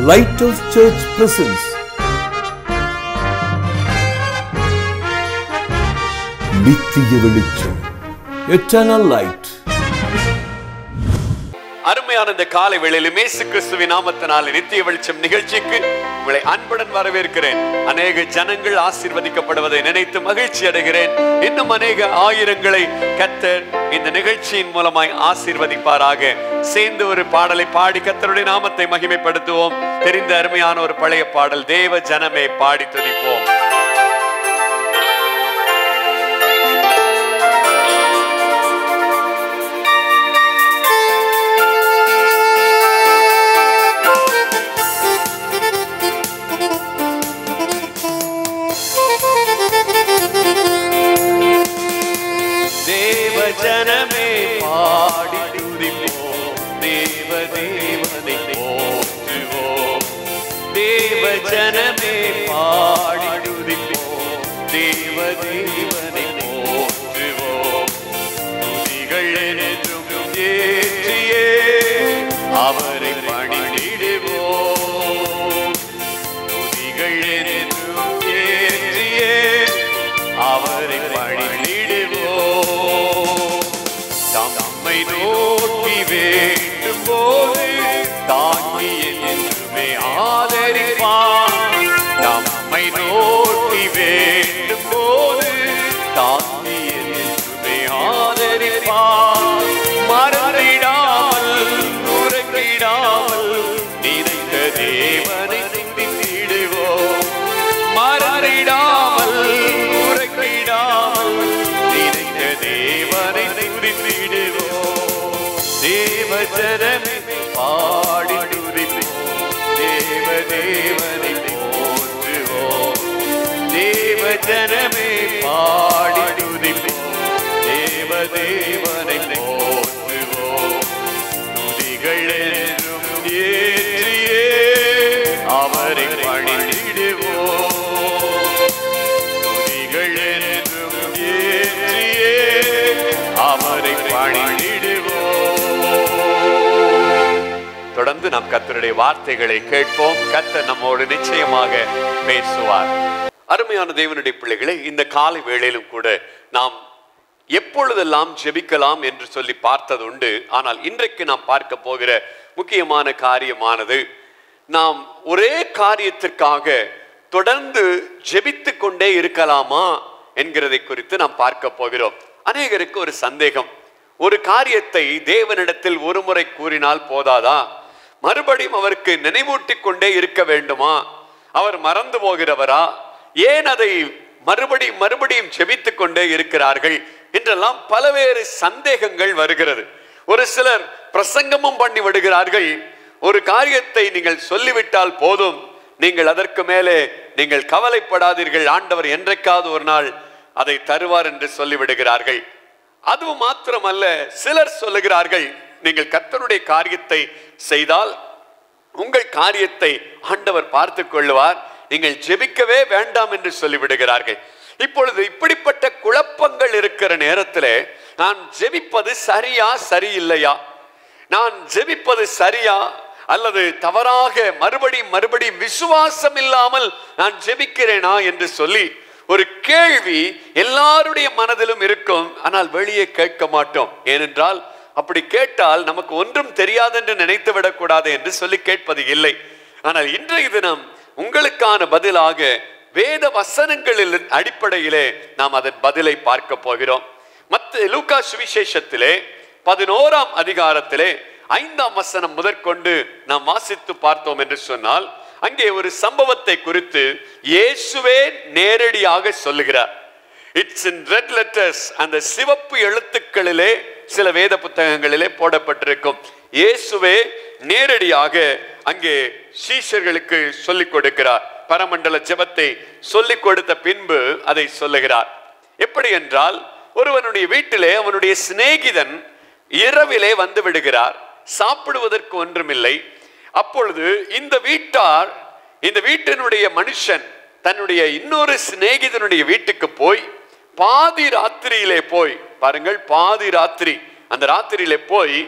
Lighthouse Church presents நித்திய வெளிச்சம் eternal light அருமையான இந்த காலை வேளையிலும் இயேசு கிறிஸ்துவின் நாமத்தினால நித்திய வெளிச்சம் நிகழ்ச்சிக்கு உங்களை அன்புடன் வரவேற்கிறேன் அநேக ஜனங்கள் ஆசீர்வதிக்கப்படுவதை நினைத்து மகிழ்ச்சி அடைகிறேன் இன்னும் அநேக ஆயிரங்களை கத்தர் இந்த நிகழ்ச்சியின் மூலமாய் ஆசீர்வதிப்பாராக சேர்ந்து ஒரு பாடலை பாடி கத்தருடைய நாமத்தை மகிமைப்படுத்துவோம் தெரிந்த அருமையான ஒரு பழைய பாடல் தேவ ஜனமே பாடி துதிப்போம் தேவ ஜனமே பாடி துதிப்போம் தேவ தேவனை போற்றுவோம் தேவ ஜனமே பாடி துதிப்போம் தேவ தேவனை போற்றுவோம் துதிகள் என்றும் ஏற்றியே அவரை பணிந்திடுவோம் துதிகள் என்றும் ஏற்றியே அவரை பணிந்திடுவோம் தம்மை நோக்கி வேண்டும் போது தாங்கி என்றுமே ஆதரிப்பான் நம்மை நோக்கி வேண்டும் போது தாங்கி என்றுமே ஆதரிப்பான் மறந்திடாமல் உறங்கிடாமல் நினைத்த தேவனை துதித்திடுவோம் மறந்திடாமல் உறங்கிடாமல் நினைத்த தேவனை துதித்திடுவோம் தேவ ஜனமே பாடி துதிப்போம் தேவ தேவனை போற்றுவோம் தேவ ஜனமே பாடி துதிப்போம் தேவ தேவனை போற்றுவோம் துதிகள் என்றும் ஏற்றியே அவரை பணிந்திடுவோம் துதிகள் என்றும் ஏற்றியே அவரை பணிந்திடுவோம் தொடர்ந்து நாம் கத்தருடைய வார்த்தைகளை கேட்போம் கத்தர் நம்மோடு நிச்சயமாக பேசுவார் அருமையான தேவனுடைய பிள்ளைகளை இந்த காலை வேளையிலும் கூட நாம் எப்பொழுதெல்லாம் ஜெபிக்கலாம் என்று சொல்லி பார்த்தது உண்டு ஆனால் இன்றைக்கு நாம் பார்க்க போகிற முக்கியமான காரியமானது நாம் ஒரே காரியத்திற்காக தொடர்ந்து ஜெபித்து கொண்டே இருக்கலாமா என்கிறதை குறித்து நாம் பார்க்க போகிறோம் அநேகருக்கு ஒரு சந்தேகம் ஒரு காரியத்தை தேவனிடத்தில் ஒரு முறை கூறினால் போதாதா மறுபடியும் அவருக்கு நினைவூட்டிக் கொண்டே இருக்க வேண்டுமா அவர் மறந்து போகிறவரா ஏன் அதை மறுபடியும் மறுபடியும் ஜெபித்துக் கொண்டே இருக்கிறார்கள் என்றெல்லாம் பலவேறு சந்தேகங்கள் வருகிறது ஒரு சிலர் பிரசங்கமும் பண்ணி விடுகிறார்கள் ஒரு காரியத்தை நீங்கள் சொல்லிவிட்டால் போதும் நீங்கள் அதற்கு மேலே நீங்கள் கவலைப்படாதீர்கள் ஆண்டவர் என்றைக்காவது ஒரு நாள் அதை தருவார் என்று சொல்லிவிடுகிறார்கள் அதுவும் மாத்திரமல்ல சிலர் சொல்லுகிறார்கள் நீங்கள் கர்த்தருடைய காரியத்தை செய்தால் உங்கள் காரியத்தை ஆண்டவர் பார்த்து கொள்ளுவார் நீங்கள் ஜெபிக்கவே வேண்டாம் என்று சொல்லிவிடுகிறார்கள் இப்பொழுது இப்படிப்பட்ட குழப்பங்கள் இருக்கிற நேரத்தில் நான் ஜெபிப்பது சரியா சரியில்லையா நான் ஜெபிப்பது சரியா அல்லது தவறாக மறுபடியும் மறுபடியும் விசுவாசம் இல்லாமல் நான் ஜெபிக்கிறேனா என்று சொல்லி ஒரு கேள்வி எல்லாருடைய மனதிலும் இருக்கும் ஆனால் வெளியே கேட்க மாட்டோம் ஏனென்றால் அப்படி கேட்டால் நமக்கு ஒன்றும் தெரியாது என்று நினைத்து விடக்கூடாது என்று சொல்லி கேட்பது இல்லை ஆனால் இன்றைய தினம் உங்களுக்கான பதிலாக வேத வசனங்களின் அடிப்படையிலே நாம் அதன் பதிலை பார்க்க போகிறோம் மத்த லூக்கா சுவிசேஷத்திலே பதினோராம் அதிகாரத்திலே ஐந்தாம் வசனம் முதற்கொண்டு நாம் வாசித்து பார்த்தோம் என்று சொன்னால் அங்கே ஒரு சம்பவத்தை குறித்து இயேசுவே நேரடியாக சொல்லுகிறார் இட்ஸ் இன் ரெட் லெட்டர்ஸ் அந்த சிவப்பு எழுத்துக்களிலே சில வேத புத்தகங்களிலே போடப்பட்டிருக்கும் இயேசுவே நேரடியாக அங்கே சீஷர்களுக்கு சொல்லிக் கொடுக்கிறார் பரமண்டல ஜெபத்தை சொல்லிக் கொடுத்த பின்பு அதை சொல்லுகிறார் எப்படி என்றால் ஒருவனுடைய வீட்டிலே அவனுடைய சிநேகிதன் இரவிலே வந்து விடுகிறார் சாப்பிடுவதற்கு ஒன்றுமில்லை அப்பொழுது இந்த வீட்டார் இந்த வீட்டினுடைய மனுஷன் தன்னுடைய இன்னொரு சிநேகிதனுடைய வீட்டுக்கு போய் பாதி ராத்திரியிலே போய் பாருங்கள் பாதி ராத்திரி அந்த ராத்திரியிலே போய்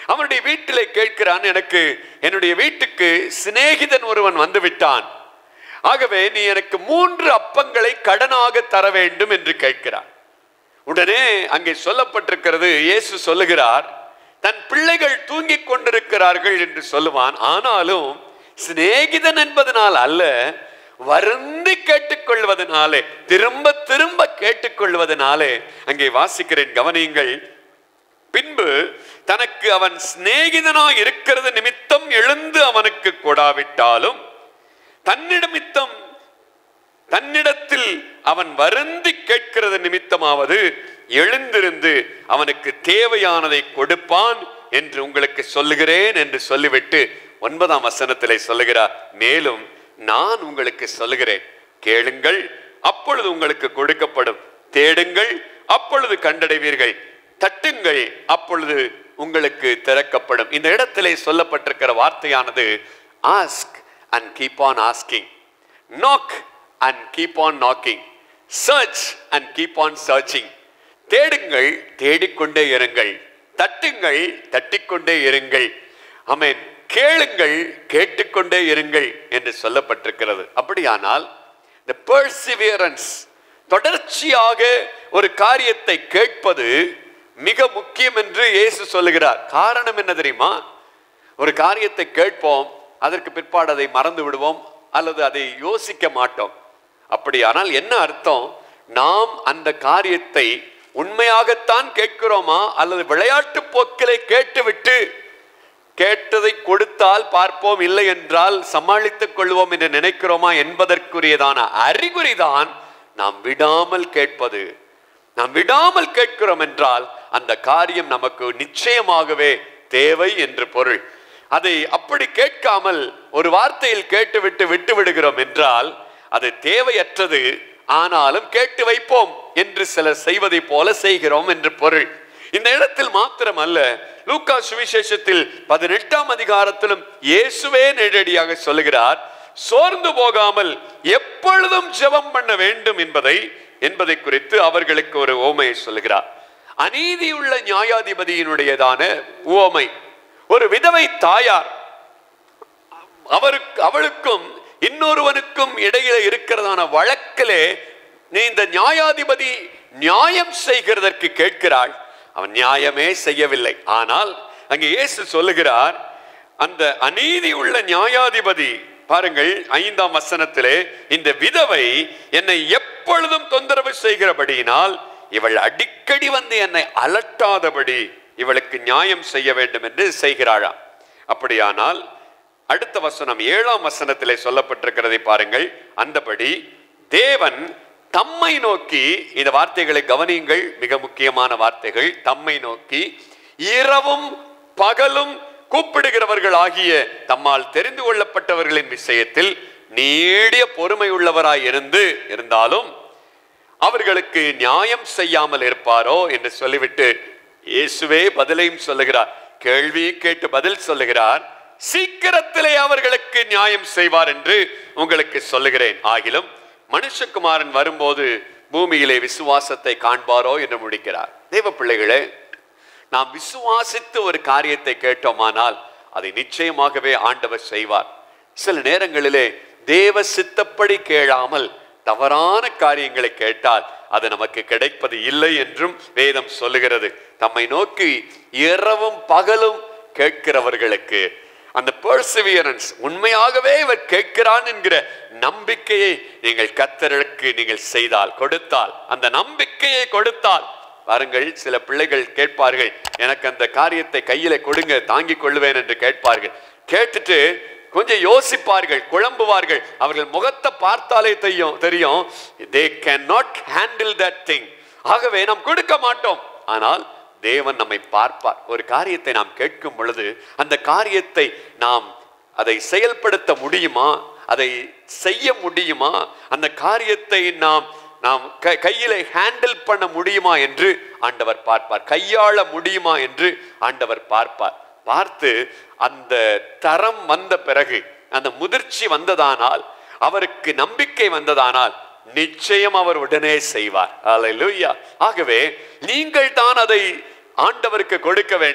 அவனுடைய வீட்டிலே கேட்கிறான் எனக்கு என்னுடைய வீட்டுக்கு சிநேகிதன் ஒருவன் வந்து விட்டான் ஆகவே நீ எனக்கு மூன்று அப்பங்களை கடனாக தர வேண்டும் என்று கேட்கிறான் உடனே அங்கே சொல்லப்பட்டிருக்கிறது இயேசு சொல்லுகிறார் தன் பிள்ளைகள் தூங்கிக் கொண்டிருக்கிறார்கள் என்று சொல்லுவான் ஆனாலும் சிநேகிதன் என்பதனால் அல்ல வருந்தி கேட்டுக்கொள்வதனாலே திரும்ப திரும்ப கேட்டுக்கொள்வதனாலே அங்கே வாசிக்கிறேன் கவனியுங்கள் பின்பு தனக்கு அவன் சிநேகிதனாய் இருக்கிறது நிமித்தம் எழுந்து அவனுக்கு கொடாவிட்டாலும் தன்னிடமித்தம் தன்னிடத்தில் அவன் வருந்தி கேட்கிறது நிமித்தமாவது எழுந்திருந்து அவனுக்கு தேவையானதை கொடுப்பான் என்று உங்களுக்கு சொல்லுகிறேன் என்று சொல்லிவிட்டு ஒன்பதாம் வசனத்திலே சொல்லுகிறார் மேலும் நான் உங்களுக்கு சொல்லுகிறேன் கேளுங்கள் அப்பொழுது உங்களுக்கு கொடுக்கப்படும் தேடுங்கள் அப்பொழுது கண்டடைவீர்கள் தட்டுங்கள் அப்பொழுது உங்களுக்கு திறக்கப்படும் இந்த இடத்திலே சொல்லப்பட்டிருக்கிற வார்த்தையானது ask and keep on asking knock and keep on knocking search and keep on searching தேடுங்கள் தேடிக்கொண்டே இருங்கள் தட்டுங்கள் தட்டிக்கொண்டே இருங்கள் ஆமென் கேளுங்கள் கேட்டுக்கொண்டே இருங்கள் என்று சொல்லப்பட்டிருக்கிறது அப்படியானால் இந்த perseverance தொடர்ச்சியாக ஒரு காரியத்தை கேட்பது மிக முக்கியம் என்று இயேசு சொல்லுகிறார் காரணம் என்ன தெரியுமா ஒரு காரியத்தை கேட்போம் அதற்கு பிற்பாடு அதை மறந்து விடுவோம் அல்லது அதை யோசிக்க மாட்டோம் அப்படியானால் என்ன அர்த்தம் நாம் அந்த காரியத்தை உண்மையாகத்தான் கேட்கிறோமா அல்லது விளையாட்டு போக்கிலே கேட்டுவிட்டு கேட்டதை கொடுத்தால் பார்ப்போம் இல்லை என்றால் சமாளித்துக் கொள்வோம் என்று நினைக்கிறோமா என்பதற்குரியதான அறிகுறிதான் நாம் விடாமல் கேட்பது நாம் விடாமல் கேட்கிறோம் என்றால் அந்த காரியம் நமக்கு நிச்சயமாகவே தேவை என்று பொருள் அதை அப்படி கேட்காமல் ஒரு வார்த்தையில் கேட்டுவிட்டு விட்டு விடுகிறோம் என்றால் அது தேவையற்றது ஆனாலும் கேட்டு வைப்போம் என்று சிலர் செய்வதை போல செய்கிறோம் என்று பொருள் இந்த இடத்தில் மாத்திரம் அல்ல லூக்கா சுவிசேஷத்தில் பதினெட்டாம் அதிகாரத்திலும் இயேசுவே நேரடியாக சொல்லுகிறார் சோர்ந்து போகாமல் எப்பொழுதும் ஜெபம் பண்ண வேண்டும் என்பதை என்பதை குறித்து அவர்களுக்கு ஒரு ஓமையை சொல்லுகிறார் அநீதியுள்ள நியாயாதிபதியினுடையதான உவமை ஒரு விதவை தாயார் அவருக்கு அவளுக்கும் இன்னொருவனுக்கும் இடையில இருக்கிறதான வழக்கிலே நீ இந்த நியாயாதிபதி நியாயம் செய்கிறதற்கு கேட்கிறாள் அவன் நியாயமே செய்யவில்லை ஆனால் அங்கே இயேசு சொல்லுகிறார் அந்த அநீதி உள்ள நியாயாதிபதி பாருங்கள் ஐந்தாம் வசனத்திலே இந்த விதவை என்னை எப்பொழுதும் தொந்தரவு செய்கிறபடியினால் இவள் அடிக்கடி வந்து என்னை அலட்டாதபடி இவளுக்கு நியாயம் செய்ய வேண்டும் என்று செய்கிறாளாம் அப்படியானால் அடுத்த வசனம் ஏழாம் வசனத்திலே சொல்லப்பட்டிருக்கிறதை பாருங்கள் அந்தபடி தேவன் தம்மை நோக்கி இந்த வார்த்தைகளை கவனியுங்கள் மிக முக்கியமான வார்த்தைகள் தம்மை நோக்கி இரவும் பகலும் கூப்பிடுகிறவர்கள் ஆகிய தம்மால் தெரிந்து கொள்ளப்பட்டவர்களின் விஷயத்தில் நீடிய பொறுமை உள்ளவராய் இருந்து இருந்தாலும் அவர்களுக்கு நியாயம் செய்யாமல் இருப்பாரோ என்று சொல்லிவிட்டு இயேசுவே பதிலையும் சொல்லுகிறார் கேள்வி கேட்டு பதில் சொல்லுகிறார் சீக்கிரத்திலே அவர்களுக்கு நியாயம் செய்வார் என்று உங்களுக்கு சொல்லுகிறேன் ஆகிலும் மனுஷகுமாரன் வரும்போது பூமியிலே விசுவாசத்தை காண்பாரோ என்று முடிக்கிறார் தேவ பிள்ளைகளே நாம் விசுவாசித்து ஒரு காரியத்தை கேட்டோமானால் அதை நிச்சயமாகவே ஆண்டவர் செய்வார் சில நேரங்களிலே தேவ சித்தப்படி கேளாமல் தவறான காரியங்களை கேட்டால் அது நமக்கு கிடைப்பது இல்லை என்றும் வேதம் சொல்லுகிறது தம்மை நோக்கி இரவும் பகலும் கேட்கிறவர்களுக்கு அந்த பர்சிவியரன்ஸ் உண்மையாகவே இவர் கேட்கிறான் என்கிற நம்பிக்கையை நீங்கள் கத்தருக்கு நீங்கள் செய்தால் கொடுத்தால் அந்த நம்பிக்கையை கொடுத்தால் பாருங்கள் சில பிள்ளைகள் கேட்பார்கள் எனக்கு அந்த காரியத்தை கையில கொடுங்க தாங்கிக் கொள்ளுவேன் என்று கேட்பார்கள் கேட்டுட்டு கொஞ்சம் யோசிப்பார்கள் குழம்புவார்கள் அவர்கள் முகத்தை பார்த்தாலே தெரியும் தெரியும் they can not handle that thing ஆகவே நாம் கொடுக்க மாட்டோம் ஆனால் தேவன் நம்மை பார்ப்பார் ஒரு காரியத்தை நாம் கேட்கும் பொழுது அந்த காரியத்தை நாம் அதை செயல்படுத்த முடியுமா அதை செய்ய முடியுமா அந்த காரியத்தை நாம் நாம் க- கையிலே ஹேண்டில் பண்ண முடியுமா என்று ஆண்டவர் பார்ப்பார் கையாள முடியுமா என்று ஆண்டவர் பார்ப்பார் பார்த்து அந்த தரம் வந்த பிறகு அந்த முதிர்ச்சி வந்ததானால் அவருக்கு நம்பிக்கை வந்ததானால் நிச்சயம் அவர் உடனே செய்வார் அல்லேலூயா ஆகவே நீங்கள் தான் அதை ஆண்டவருக்கு கொடுக்க வேண்டும்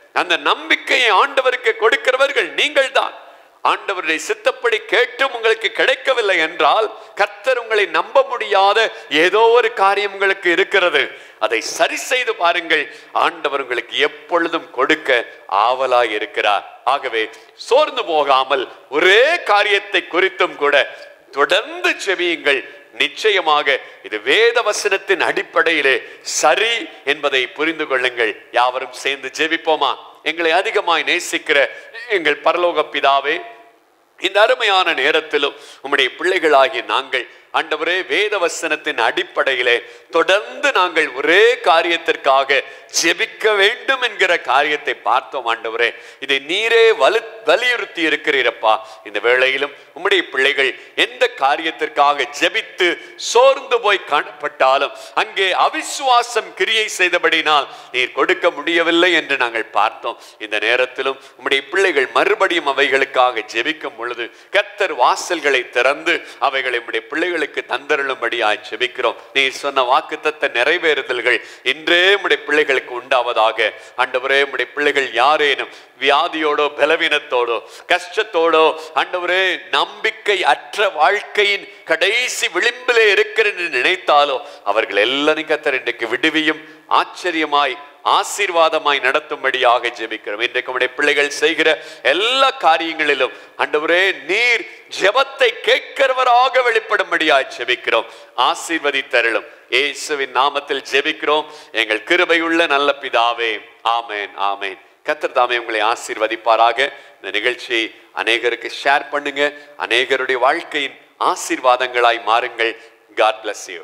அந்த நம்பிக்கையை ஆண்டவருக்கு கொடுக்கிறவர்கள் நீங்கள் தான் ஆண்டவருடைய சித்தப்படி கேட்டும் உங்களுக்கு கிடைக்கவில்லை என்றால் கர்த்தர் உங்களை நம்ப முடியாத ஏதோ ஒரு காரியம் உங்களுக்கு இருக்கிறது அதை சரி செய்து பாருங்கள் ஆண்டவர் உங்களுக்கு எப்பொழுதும் கொடுக்க ஆவலாய் இருக்கிறார் ஆகவே சோர்ந்து போகாமல் ஒரே காரியத்தை குறித்தும் கூட தொடர்ந்து செவியுங்கள் நிச்சயமாக இது வேத வசனத்தின் அடிப்படையிலே சரி என்பதை புரிந்து கொள்ளுங்கள் யாவரும் சேர்ந்து ஜெபிப்போமா எங்களை அதிகமாய் நேசிக்கிற எங்கள் பரலோக பிதாவே இந்த அருமையான நேரத்திலும் உம்முடைய பிள்ளைகளாகிய நாங்கள் ஆண்டவரே வேத வசனத்தின் அடிப்படையிலே தொடர்ந்து நாங்கள் ஒரே காரியத்திற்காக ஜெபிக்க வேண்டும் என்கிற காரியத்தை பார்த்தோம் ஆண்டவரே இதை நீரே வலு வலியுறுத்தி இருக்கிறீரப்பா இந்த வேளையிலும் உம்முடைய பிள்ளைகள் எந்த காரியத்திற்காக ஜெபித்து சோர்ந்து போய் காணப்பட்டாலும் அங்கே அவிசுவாசம் கிரியை செய்தபடினால் நீர் கொடுக்க முடியவில்லை என்று நாங்கள் பார்த்தோம் இந்த நேரத்திலும் உம்முடைய பிள்ளைகள் மறுபடியும் அவைகளுக்காக ஜெபிக்கும் பொழுது கர்த்தர் வாசல்களை திறந்து அவைகளை உம்முடைய பிள்ளைகளுக்கு தந்தருளும்படியாய் ஜெபிக்கிறோம் நீர் சொன்ன வாக்குத்தத்த நிறைவேறுதல்கள் இன்றே உம்முடைய பிள்ளைகளுக்கு உண்டாவதாக ஆண்டவரே உம்முடைய பிள்ளைகள் யாரேனும் வியாதியோடோ பலவீனத்தோடோ கஷ்டத்தோடோ ஆண்டவரே நம்பிக்கை அற்ற வாழ்க்கையின் கடைசி விளிம்பிலே இருக்கிறேன் என்று நினைத்தாலோ அவர்கள் எல்லாரும் கத்தர் இன்றைக்கு விடுவியும் ஆச்சரியமாய் ஆசீர்வாதமாய் நடத்தும்படியாக ஜெபிக்கிறோம் இன்றைக்கு உடைய பிள்ளைகள் செய்கிற எல்லா காரியங்களிலும் ஆண்டவரே நீர் ஜெபத்தை கேட்கிறவராக வெளிப்படும்படியாய் ஜெபிக்கிறோம் ஆசீர்வதித்தருளும் இயேசுவின் நாமத்தில் ஜெபிக்கிறோம் எங்கள் கிருபையுள்ள நல்ல பிதாவே ஆமேன் ஆமேன் கத்தர் தாமே உங்களை ஆசீர்வதிப்பாராக இந்த நிகழ்ச்சியை அநேகருக்கு ஷேர் பண்ணுங்க அநேகருடைய வாழ்க்கையின் ஆசீர்வாதங்களாய் மாறுங்கள் காட் bless you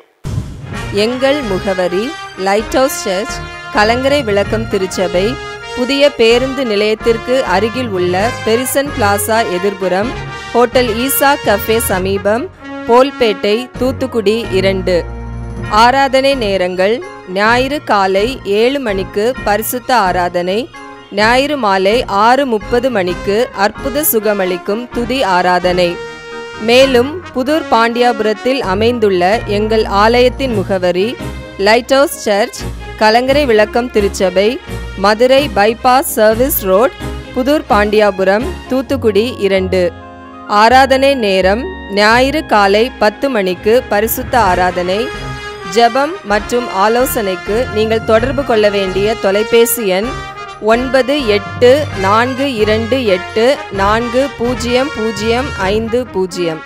எங்கள் முகவரி லைட் ஹவுஸ் சர்ச் கலங்கரை விளக்கம் திருச்சபை புதிய பேருந்து நிலையத்திற்கு அருகில் உள்ள பெரிசன் பிளாசா எதிர்புறம் ஹோட்டல் ஈசா கஃபே சமீபம் போல்பேட்டை தூத்துக்குடி இரண்டு ஆராதனை நேரங்கள் ஞாயிறு காலை ஏழு மணிக்கு பரிசுத்த ஆராதனை ஞாயிறு மாலை ஆறு முப்பது மணிக்கு அற்புத சுகமளிக்கும் துதி ஆராதனை மேலும் புதூர் பாண்டியாபுரத்தில் அமைந்துள்ள எங்கள் ஆலயத்தின் முகவரி லைட் ஹவுஸ் சர்ச் கலங்கரை விளக்கம் திருச்சபை Madurai bypass service road Pudur Pandiyapuram Thoothukudi இரண்டு ஆராதனை நேரம் ஞாயிறு காலை பத்து மணிக்கு பரிசுத்த ஆராதனை ஜெபம் மற்றும் ஆலோசனைக்கு நீங்கள் தொடர்பு கொள்ள வேண்டிய தொலைபேசி எண் ஒன்பது எட்டு நான்கு இரண்டு எட்டு நான்கு பூஜ்ஜியம் பூஜ்ஜியம் ஐந்து பூஜ்ஜியம்